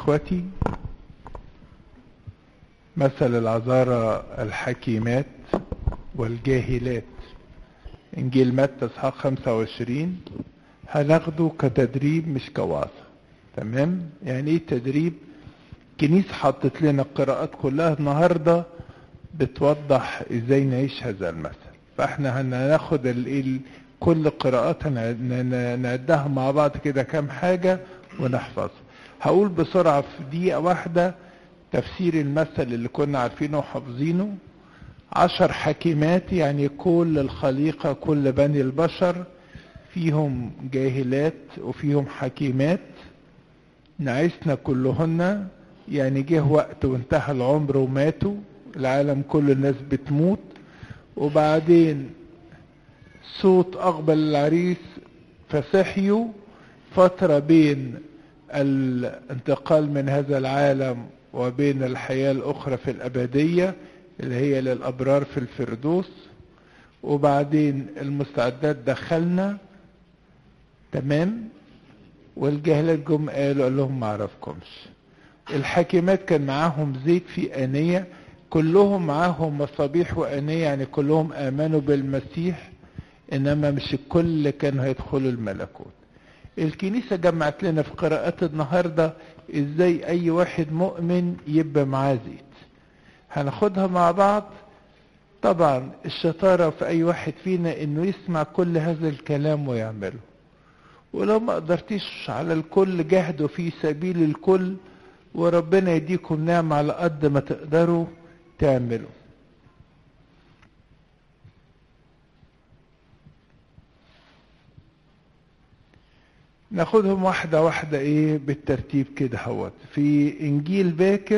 إخوتي مثل العذارى الحكيمات والجاهلات إنجيل متى إصحاح 25 هناخده كتدريب مش كوعظة تمام يعني إيه تدريب كنيسة حطت لنا القراءات كلها النهاردة بتوضح إزاي نعيش هذا المثل فإحنا هناخد ال كل قراءات نعدها مع بعض كده كام حاجة ونحفظها هقول بسرعة في دقيقة واحدة تفسير المثل اللي كنا عارفينه وحافظينه عشر حكيمات يعني كل الخليقة كل بني البشر فيهم جاهلات وفيهم حكيمات نعسنا كلهن يعني جه وقت وانتهى العمر وماتوا العالم كل الناس بتموت وبعدين صوت أقبل العريس فصحيوا فترة بين الانتقال من هذا العالم وبين الحياة الأخرى في الأبدية اللي هي للأبرار في الفردوس وبعدين المستعدات دخلنا تمام والجهلات جم قالوا قال لهم ما اعرفكمش الحاكمات كان معاهم زيت في آنية كلهم معاهم مصابيح وآنية يعني كلهم آمنوا بالمسيح إنما مش الكل كانوا هيدخلوا الملكوت الكنيسة جمعت لنا في قراءات النهاردة ازاي اي واحد مؤمن يبقى معاه زيت هناخدها مع بعض طبعا الشطارة في اي واحد فينا انه يسمع كل هذا الكلام ويعمله ولو ما قدرتيش على الكل جاهدوا في سبيل الكل وربنا يديكم نعمة على قد ما تقدروا تعملوا ناخدهم واحدة واحدة ايه بالترتيب كده هوت في انجيل باكر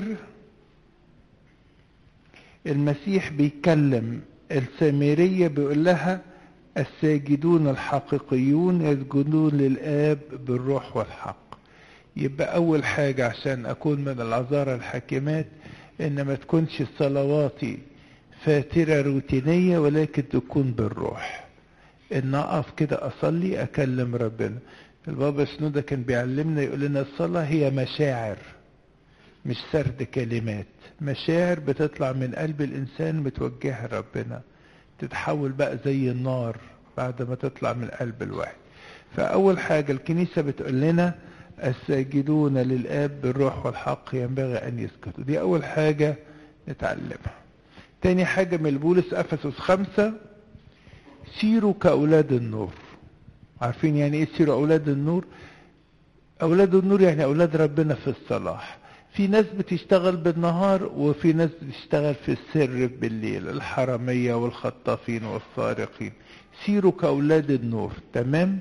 المسيح بيكلم السامرية بيقول لها الساجدون الحقيقيون يسجدون للآب بالروح والحق يبقى أول حاجة عشان أكون من العذارى الحاكمات إن ما تكونش صلواتي فاترة روتينية ولكن تكون بالروح إن أقف كده أصلي أكلم ربنا البابا شنودة كان بيعلمنا يقول لنا الصلاة هي مشاعر مش سرد كلمات مشاعر بتطلع من قلب الإنسان متوجهة ربنا تتحول بقى زي النار بعد ما تطلع من قلب الواحد فأول حاجة الكنيسة بتقول لنا الساجدون للآب بالروح والحق ينبغي أن يسجدوا دي أول حاجة نتعلمها تاني حاجة من البولس أفسس خمسة سيروا كأولاد النور عارفين يعني ايه سيروا اولاد النور اولاد النور يعني اولاد ربنا في الصلاح في ناس بتشتغل بالنهار وفي ناس بتشتغل في السر بالليل الحرامية والخطافين والسارقين سيروا كأولاد النور تمام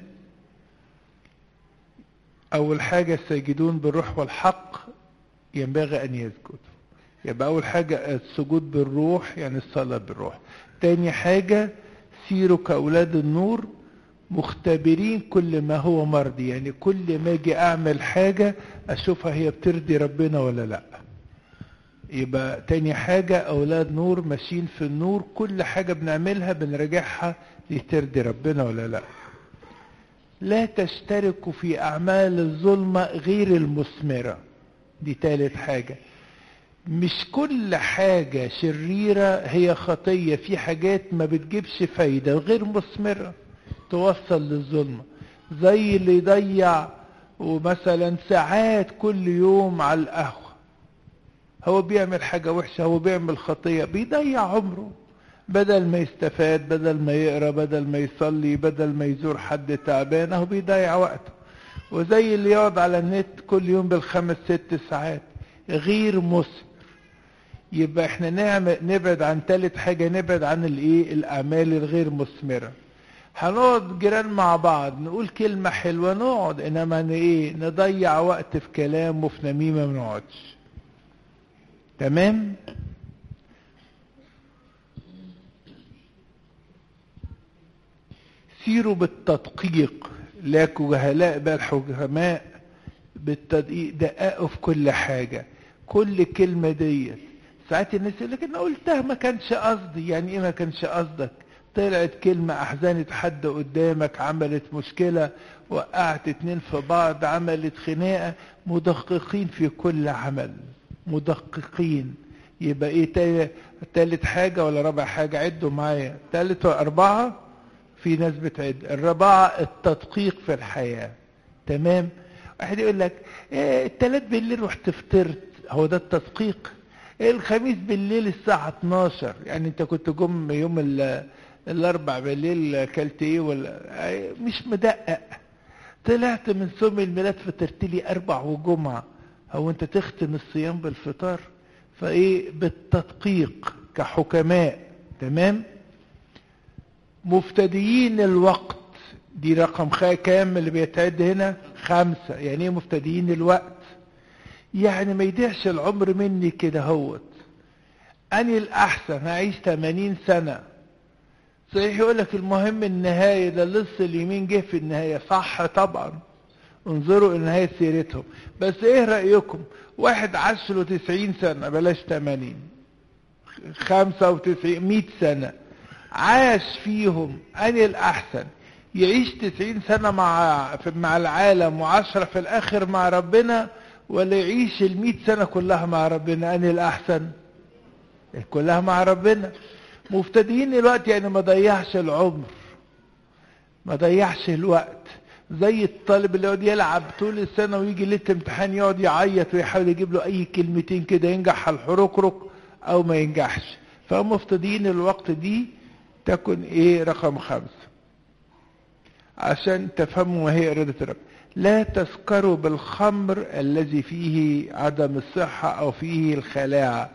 أول حاجة الساجدون بالروح والحق ينبغي أن يسجدوا يبقى أول حاجة السجود بالروح يعني الصلاة بالروح تاني حاجة سيروا كأولاد النور مختبرين كل ما هو مرضي يعني كل ما اجي اعمل حاجة اشوفها هي بترضي ربنا ولا لا يبقى تاني حاجة اولاد نور ماشيين في النور كل حاجة بنعملها بنراجعها لترضي ربنا ولا لا لا تشتركوا في اعمال الظلمة غير المثمرة دي تالت حاجة مش كل حاجة شريرة هي خطية في حاجات ما بتجيبش فايدة غير مثمره توصل للظلمة زي اللي يضيع ومثلا ساعات كل يوم على القهوة هو بيعمل حاجة وحشة هو بيعمل خطية بيضيع عمره بدل ما يستفاد بدل ما يقرا بدل ما يصلي بدل ما يزور حد تعبان اهو بيضيع وقته وزي اللي يقعد على النت كل يوم بالخمس ست ساعات غير مسلم يبقى احنا نعمل نبعد عن ثالث حاجة نبعد عن الايه الاعمال الغير مثمره هنقعد جيران مع بعض نقول كلمة حلوة نقعد انما ايه نضيع وقت في كلام وفي نميمة ما نقعدش تمام سيروا بالتدقيق لا جهلاء بل حكماء بالتدقيق دققوا في كل حاجة كل كلمة ديت ساعات الناس يقول لك انا قلتها ما كانش قصدي يعني ايه ما كانش قصدك طلعت كلمة أحزنت حد قدامك عملت مشكلة وقعت اتنين في بعض عملت خناقة مدققين في كل عمل مدققين يبقى ايه تا- تالت حاجة ولا رابع حاجة عدوا معايا تالت واربعة في ناس بتعد الرابعة التدقيق في الحياة تمام واحد يقول لك إيه التلات بالليل رحت فطرت هو ده التدقيق إيه الخميس بالليل الساعة 12 يعني انت كنت جم يوم ال- الاربع بالليل اكلت ايه ولا إيه مش مدقق طلعت من صوم الميلاد فطرت لي اربع وجمعة هو انت تختم الصيام بالفطار فايه بالتدقيق كحكماء تمام مفتديين الوقت دي رقم خا كام اللي بيتعد هنا خمسة يعني ايه مفتديين الوقت يعني ما يضيعش العمر مني كده هوت اني الاحسن هعيش 80 سنة صحيح يقول لك المهم النهاية ده لص اليمين جه في النهاية صح طبعا انظروا لنهاية سيرتهم بس ايه رأيكم واحد عاش له 90 سنة بلاش 80 95 100 سنة عاش فيهم أني الأحسن يعيش 90 سنة مع في- مع العالم وعشرة في الآخر مع ربنا ولا يعيش ال 100 سنة كلها مع ربنا أني الأحسن كلها مع ربنا مفتديين الوقت يعني ما ضيعش العمر ما ضيعش الوقت زي الطالب اللي يقعد يلعب طول السنة ويجي ليلة امتحان يقعد يعيط ويحاول يجيب له أي كلمتين كده ينجح على الحركرك أو ما ينجحش فمفتدين الوقت دي تكن إيه رقم خمسة عشان تفهموا ما هي إرادة الرب لا تسكروا بالخمر الذي فيه عدم الصحة أو فيه الخلاعة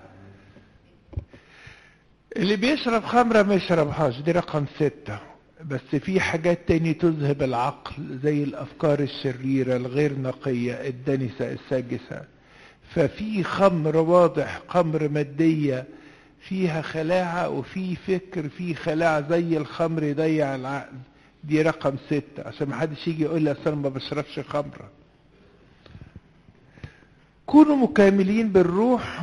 اللي بيشرب خمرة ما يشربهاش دي رقم ستة بس في حاجات تاني تذهب العقل زي الأفكار الشريرة الغير نقية الدنسة الساجسة ففي خمر واضح خمر مادية فيها خلاعة وفي فكر فيه خلاعة زي الخمر يضيع العقل دي رقم ستة عشان ما حدش يجي يقول لي أصل أنا ما بشربش خمرة كونوا مكاملين بالروح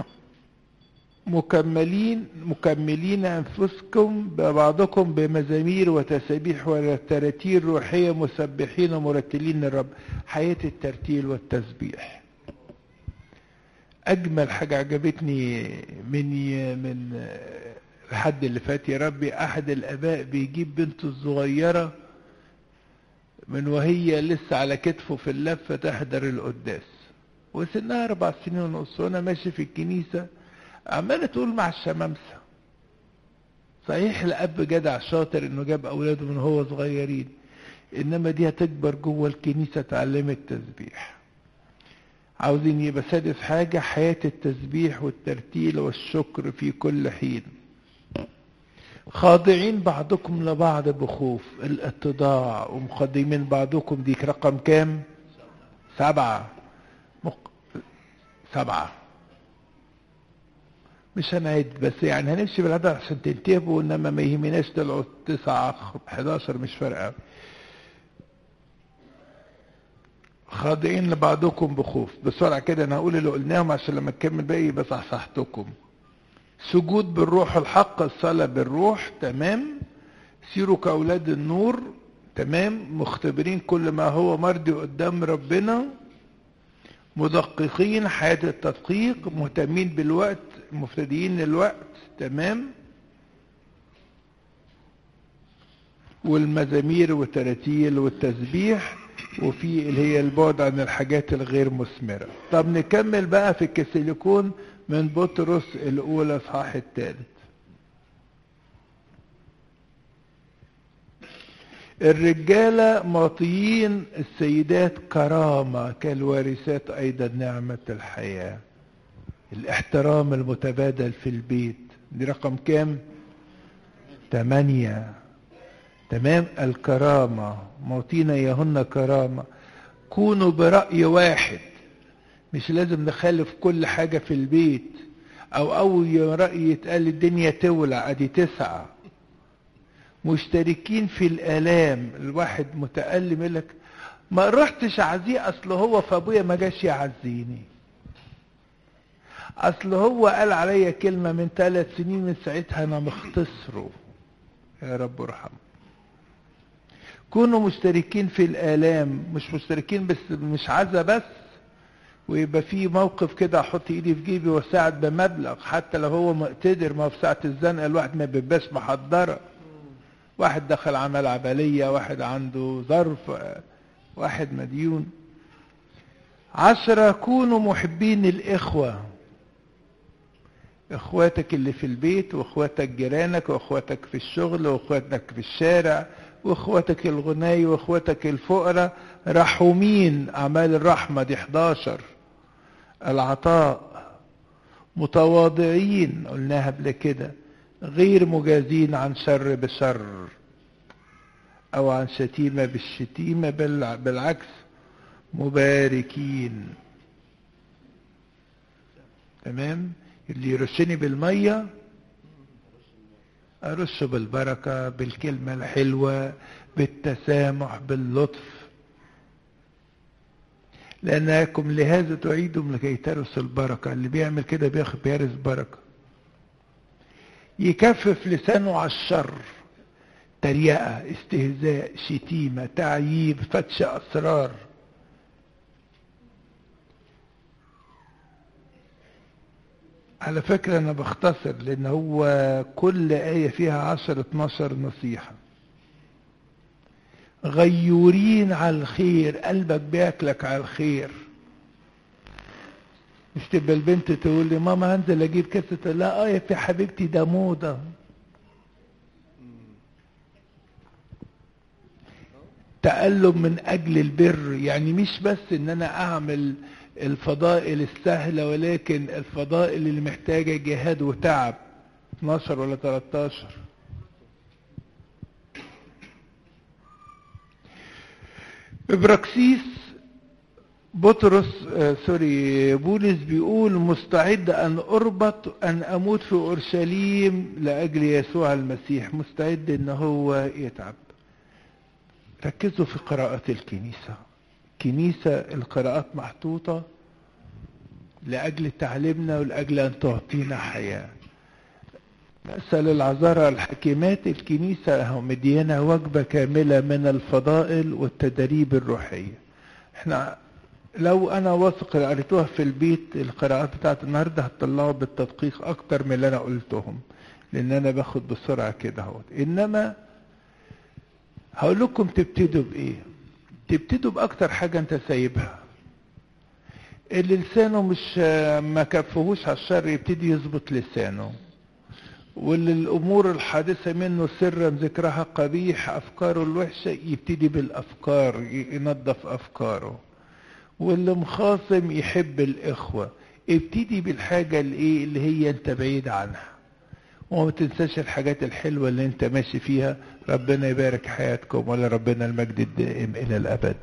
مكملين مكملين أنفسكم ببعضكم بمزامير وتسابيح وتراتيل روحية مسبحين ومرتلين الرب حياة الترتيل والتسبيح أجمل حاجة عجبتني من من الحد اللي فات يا ربي أحد الآباء بيجيب بنته الصغيرة من وهي لسه على كتفه في اللفة تحضر القداس وسنها أربع سنين ونص وأنا ماشي في الكنيسة عمالة تقول مع الشمامسة صحيح الأب جدع شاطر إنه جاب أولاده من هو صغيرين إنما دي هتكبر جوه الكنيسة تعلم التسبيح عاوزين يبقى سادس حاجة حياة التسبيح والترتيل والشكر في كل حين خاضعين بعضكم لبعض بخوف الاتضاع ومقدمين بعضكم ديك رقم كام سبعة مق... سبعة مش هنعد بس يعني هنمشي بالعدد عشان تنتبهوا انما ما يهمناش طلعوا تسعة 11 مش فارقة خاضعين لبعضكم بخوف بسرعة كده انا هقول اللي قلناهم عشان لما نكمل باقي يبقى صحصحتكم سجود بالروح الحق الصلاة بالروح تمام سيروا كأولاد النور تمام مختبرين كل ما هو مرضي قدام ربنا مدققين حياة التدقيق مهتمين بالوقت مفتديين للوقت تمام والمزامير والتراتيل والتسبيح وفي اللي هي البعد عن الحاجات الغير مثمرة طب نكمل بقى في الكسيليكون من بطرس الأولى صحاح الثالث الرجالة معطيين السيدات كرامة كالوارثات أيضا نعمة الحياة الاحترام المتبادل في البيت دي رقم كام تمانية تمام الكرامة معطينا يهن كرامة كونوا برأي واحد مش لازم نخالف كل حاجة في البيت او اول رأي يتقال الدنيا تولع ادي تسعة مشتركين في الالام الواحد متألم يقول لك ما رحتش اعزيه اصل هو فابويا ما جاش يعزيني اصل هو قال عليا كلمة من ثلاث سنين من ساعتها انا مختصره يا رب ارحمه كونوا مشتركين في الآلام مش مشتركين بس مش عزا بس ويبقى في موقف كده احط ايدي في جيبي واساعد بمبلغ حتى لو هو مقتدر ما في ساعة الزنقة الواحد ما بيبقاش محضرة واحد دخل عمل عملية واحد عنده ظرف واحد مديون عشرة كونوا محبين الإخوة إخواتك اللي في البيت وإخواتك جيرانك وإخواتك في الشغل وإخواتك في الشارع وإخواتك الغناي وإخواتك الفقراء رحومين أعمال الرحمة دي 11 العطاء متواضعين قلناها قبل كده غير مجازين عن شر بشر أو عن شتيمة بالشتيمة بالعكس مباركين تمام اللي يرشني بالمية أرشه بالبركة بالكلمة الحلوة بالتسامح باللطف لأنكم لهذا تعيدهم لكي ترثوا البركة اللي بيعمل كده بياخد بيرث بركة يكفف لسانه على الشر تريقة استهزاء شتيمة تعييب فتش أسرار على فكرة أنا بختصر لأن هو كل آية فيها عشر اتناشر نصيحة غيورين على الخير قلبك بياكلك على الخير مش تبقى البنت تقول لي ماما هنزل اجيب كاسة لا اه يا حبيبتي ده موضة تألم من أجل البر يعني مش بس إن أنا أعمل الفضائل السهلة ولكن الفضائل اللي محتاجة جهاد وتعب 12 ولا 13 إبراكسيس بطرس آه سوري بولس بيقول مستعد أن أربط أن أموت في أورشليم لأجل يسوع المسيح مستعد أن هو يتعب ركزوا في قراءات الكنيسة كنيسة القراءات محطوطة لأجل تعليمنا ولأجل أن تعطينا حياة نسأل العذارى الحكيمات الكنيسة مدينا وجبة كاملة من الفضائل والتدريب الروحية احنا لو انا واثق اللي قريتوها في البيت القراءات بتاعت النهارده هتطلعوا بالتدقيق اكتر من اللي انا قلتهم لان انا باخد بسرعه كده اهوت انما هقول لكم تبتدوا بايه تبتدوا باكتر حاجه انت سايبها اللي لسانه مش ما كفهوش على الشر يبتدي يظبط لسانه واللي الامور الحادثه منه سرا ذكرها قبيح افكاره الوحشه يبتدي بالافكار ينظف افكاره واللي مخاصم يحب الاخوه ابتدي بالحاجه اللي ايه اللي هي انت بعيد عنها وما تنساش الحاجات الحلوه اللي انت ماشي فيها ربنا يبارك حياتكم ولا ربنا المجد الدائم الى الابد